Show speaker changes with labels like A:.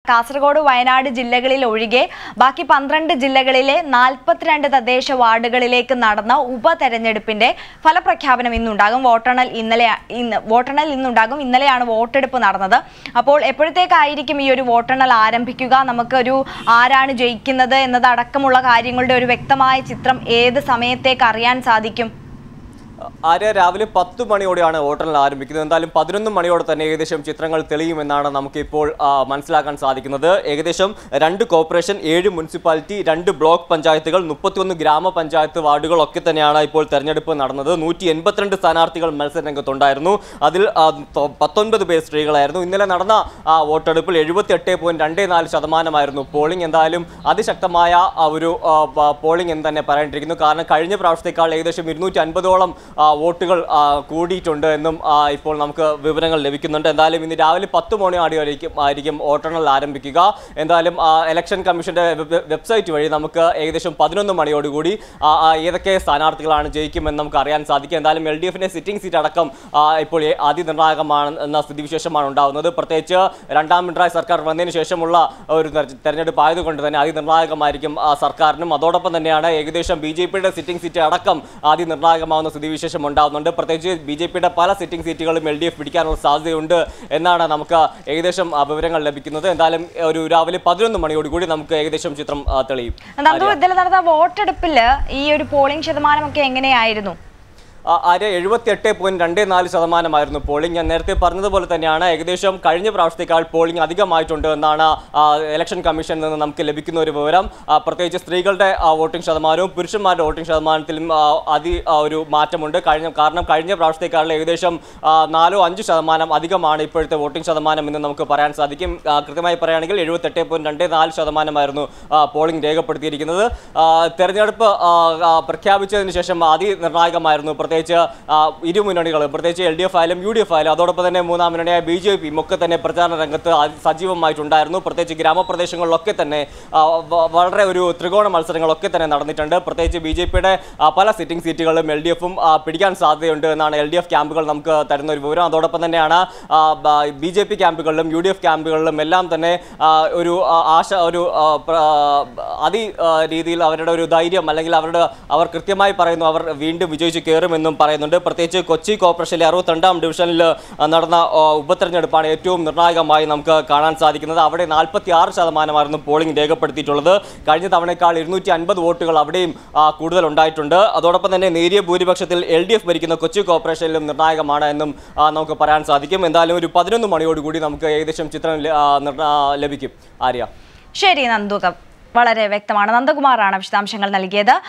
A: കാസർഗോഡ് വയനാട് ജില്ലകളിൽ ഒഴികെ ബാക്കി പന്ത്രണ്ട് ജില്ലകളിലെ നാൽപ്പത്തിരണ്ട് തദ്ദേശ വാർഡുകളിലേക്ക് നടന്ന ഉപതെരഞ്ഞെടുപ്പിന്റെ ഫലപ്രഖ്യാപനം ഇന്നുണ്ടാകും വോട്ടെണ്ണൽ ഇന്നലെ ഇന്ന് വോട്ടെണ്ണൽ ഇന്നുണ്ടാകും ഇന്നലെയാണ് വോട്ടെടുപ്പ് നടന്നത് അപ്പോൾ എപ്പോഴത്തേക്കായിരിക്കും ഈ ഒരു വോട്ടെണ്ണൽ ആരംഭിക്കുക നമുക്കൊരു ആരാണ് ജയിക്കുന്നത് എന്നതടക്കമുള്ള കാര്യങ്ങളുടെ ഒരു വ്യക്തമായ ചിത്രം ഏത് സമയത്തേക്ക് അറിയാൻ സാധിക്കും
B: ആര്യ രാവിലെ പത്ത് മണിയോടെയാണ് വോട്ടെണ്ണൽ ആരംഭിക്കുന്നത് എന്തായാലും പതിനൊന്ന് മണിയോടെ തന്നെ ഏകദേശം ചിത്രങ്ങൾ തെളിയുമെന്നാണ് നമുക്കിപ്പോൾ ആ, മനസ്സിലാക്കാൻ സാധിക്കുന്നത് ഏകദേശം രണ്ട് കോർപ്പറേഷൻ ഏഴ് മുനിസിപ്പാലിറ്റി രണ്ട് ബ്ലോക്ക് പഞ്ചായത്തുകൾ മുപ്പത്തിയൊന്ന് ഗ്രാമപഞ്ചായത്ത് വാർഡുകളൊക്കെ തന്നെയാണ് ഇപ്പോൾ തെരഞ്ഞെടുപ്പ് നടന്നത് നൂറ്റി എൺപത്തിരണ്ട് സ്ഥാനാർത്ഥികൾ മത്സരരംഗത്തുണ്ടായിരുന്നു അതിൽ ആ, തൊ- പത്തൊൻപത് പേർ സ്ത്രീകളായിരുന്നു ഇന്നലെ നടന്ന ആ, വോട്ടെടുപ്പിൽ എഴുപത്തി എട്ട് പോയിന്റ് രണ്ട് നാല് ശതമാനമായിരുന്നു പോളിംഗ് എന്തായാലും അതിശക്തമായ ആ, ഒരു ആ, പ- പോളിംഗ് എന്ന് തന്നെ പറയേണ്ടിയിരിക്കുന്നു കാരണം കഴിഞ്ഞ പ്രാവശ്യത്തേക്കാൾ ഏകദേശം ഇരുന്നൂറ്റി അൻപതോളം വോട്ടുകൾ ആ, കൂടിയിട്ടുണ്ട് എന്നും ആ, ഇപ്പോൾ നമുക്ക് വിവരങ്ങൾ ലഭിക്കുന്നുണ്ട് എന്തായാലും ഇന്ന് രാവിലെ പത്ത് മണിയോടെയായിരിക്കും ആയിരിക്കും വോട്ടെണ്ണൽ ആരംഭിക്കുക എന്തായാലും ആ, ഇലക്ഷൻ കമ്മീഷന്റെ വെബ്- വെബ്സൈറ്റ് വഴി നമുക്ക് ഏകദേശം പതിനൊന്ന് മണിയോടുകൂടി ആ, ആ, ഏതൊക്കെ സ്ഥാനാർത്ഥികളാണ് ജയിക്കുമെന്ന് നമുക്ക് അറിയാൻ സാധിക്കും എന്തായാലും എൽ ഡി എഫിന്റെ സിറ്റിംഗ് സീറ്റ് അടക്കം ആ, ഇപ്പോൾ ഏ- അതിനിർണായകമാണ് എന്ന സ്ഥിതിവിശേഷമാണ് ഉണ്ടാകുന്നത് പ്രത്യേകിച്ച് രണ്ടാം പിണറായി സർക്കാർ വന്നതിന് ശേഷമുള്ള ഒരു തെര- തെരഞ്ഞെടുപ്പ് ആയതുകൊണ്ട് തന്നെ അതിനിർണായകമായിരിക്കും ആ, സർക്കാരിനും അതോടൊപ്പം തന്നെയാണ് ഏകദേശം ബി ജെ പിയുടെ സിറ്റിംഗ് സീറ്റ് അടക്കം അതിനിർണായകമാവുന്ന സ്ഥിതിവിശേഷം ഉണ്ടാകുന്നുണ്ട് പ്രത്യേകിച്ച് ബി ജെ പിയുടെ പല സിറ്റിംഗ് സീറ്റുകളും എൽ ഡി എഫ് പിടിക്കാനുള്ള സാധ്യതയുണ്ട് എന്നാണ് നമുക്ക് ഏകദേശം ആ, വിവരങ്ങൾ ലഭിക്കുന്നത് എന്തായാലും ഒരു രാവിലെ പതിനൊന്ന് മണിയോടുകൂടി നമുക്ക് ഏകദേശം ചിത്രം ആ, തെളിയും
A: നന്ദു ഇതിൽ നടന്ന വോട്ടെടുപ്പില് ഈ ഒരു പോളിംഗ് ശതമാനമൊക്കെ എങ്ങനെയായിരുന്നു
B: ആ, ആര്യ എഴുപത്തി എട്ട് പോയിന്റ് രണ്ട് നാല് ശതമാനമായിരുന്നു പോളിംഗ് ഞാൻ നേരത്തെ പറഞ്ഞതുപോലെ തന്നെയാണ് ഏകദേശം കഴിഞ്ഞ പ്രാവശ്യത്തേക്കാൾ പോളിംഗ് അധികമായിട്ടുണ്ട് എന്നാണ് ആ, ഇലക്ഷൻ കമ്മീഷനിൽ നിന്ന് നമുക്ക് ലഭിക്കുന്ന ഒരു വിവരം ആ, പ്രത്യേകിച്ച് സ്ത്രീകളുടെ ആ, വോട്ടിംഗ് ശതമാനവും പുരുഷന്മാരുടെ വോട്ടിംഗ് ശതമാനത്തിലും ആ, അതി ആ, ഒരു മാറ്റമുണ്ട് കഴിഞ്ഞ കാരണം കഴിഞ്ഞ പ്രാവശ്യത്തേക്കാൾ ഏകദേശം ആ, നാലോ അഞ്ച് ശതമാനം അധികമാണ് ഇപ്പോഴത്തെ വോട്ടിംഗ് ശതമാനം എന്ന് നമുക്ക് പറയാൻ സാധിക്കും ആ, കൃത്യമായി പറയുകയാണെങ്കിൽ എഴുപത്തെട്ട് പോയിന്റ് രണ്ട് നാല് ശതമാനമായിരുന്നു ആ, പോളിംഗ് രേഖപ്പെടുത്തിയിരിക്കുന്നത് ആ, തെരഞ്ഞെടുപ്പ് ആ, ആ, പ്രഖ്യാപിച്ചതിന് ശേഷം അതിനിർണായകമായിരുന്നു പ്രത്യേകിച്ച് ആ, ഇരു മുന്നണികൾ പ്രത്യേകിച്ച് എൽ ഡി എഫ് ആയാലും യു ഡി എഫ് ആയാലും അതോടൊപ്പം തന്നെ മൂന്നാം മുന്നണിയായ ബി ജെ പിയും ഒക്കെ തന്നെ പ്രചാരണ രംഗത്ത് അതി- സജീവമായിട്ടുണ്ടായിരുന്നു പ്രത്യേകിച്ച് ഗ്രാമപ്രദേശങ്ങളിലൊക്കെ തന്നെ ആ, വ- വളരെ ഒരു ത്രികോണ മത്സരങ്ങളൊക്കെ തന്നെ നടന്നിട്ടുണ്ട് പ്രത്യേകിച്ച് ബി ജെ പിയുടെ പല സിറ്റിംഗ് സീറ്റുകളും എൽ ഡി എഫും പിടിക്കാൻ സാധ്യതയുണ്ട് എന്നാണ് എൽ ഡി എഫ് ക്യാമ്പുകൾ നമുക്ക് തരുന്ന ഒരു വിവരം അതോടൊപ്പം തന്നെയാണ് ബി ജെ പി ക്യാമ്പുകളിലും യു ഡി എഫ് ക്യാമ്പുകളിലും എല്ലാം തന്നെ ആ, ഒരു ആ, ആശ ഒരു ആ, പ്ര- ആ, അതി ആ, രീതിയിൽ അവരുടെ ഒരു ധൈര്യം അല്ലെങ്കിൽ അവരുടെ അവർ കൃത്യമായി പറയുന്നു അവർ വീണ്ടും വിജയിച്ച് കയറുമെന്നും പറയുന്നുണ്ട് പ്രത്യേകിച്ച് കൊച്ചി കോർപ്പറേഷനിലെ അറുപത്തിരണ്ടാം ഡിവിഷനിൽ ആ, നടന്ന ആ, ഉപതെരഞ്ഞെടുപ്പാണ് ഏറ്റവും നിർണായകമായി നമുക്ക് കാണാൻ സാധിക്കുന്നത് അവിടെ നാൽപ്പത്തി ആറ് ശതമാനമായിരുന്നു പോളിംഗ് രേഖപ്പെടുത്തിയിട്ടുള്ളത് കഴിഞ്ഞ തവണയേക്കാൾ ഇരുന്നൂറ്റി അൻപത് വോട്ടുകൾ അവിടെയും ആ, കൂടുതൽ ഉണ്ടായിട്ടുണ്ട് അതോടൊപ്പം തന്നെ നേരിയ ഭൂരിപക്ഷത്തിൽ എൽ ഡി എഫ് ഭരിക്കുന്ന കൊച്ചി കോർപ്പറേഷനിലും നിർണായകമാണ് എന്നും ആ, നമുക്ക് പറയാൻ സാധിക്കും എന്തായാലും ഒരു പതിനൊന്ന് മണിയോടുകൂടി നമുക്ക് ഏകദേശം ചിത്രം ല- ആ, നിർണ- ആ, ലഭിക്കും ആര്യ
A: ശരി നന്ദു വളരെ വ്യക്തമാണ് നന്ദകുമാറാണ് വിശദാംശങ്ങൾ നൽകിയത്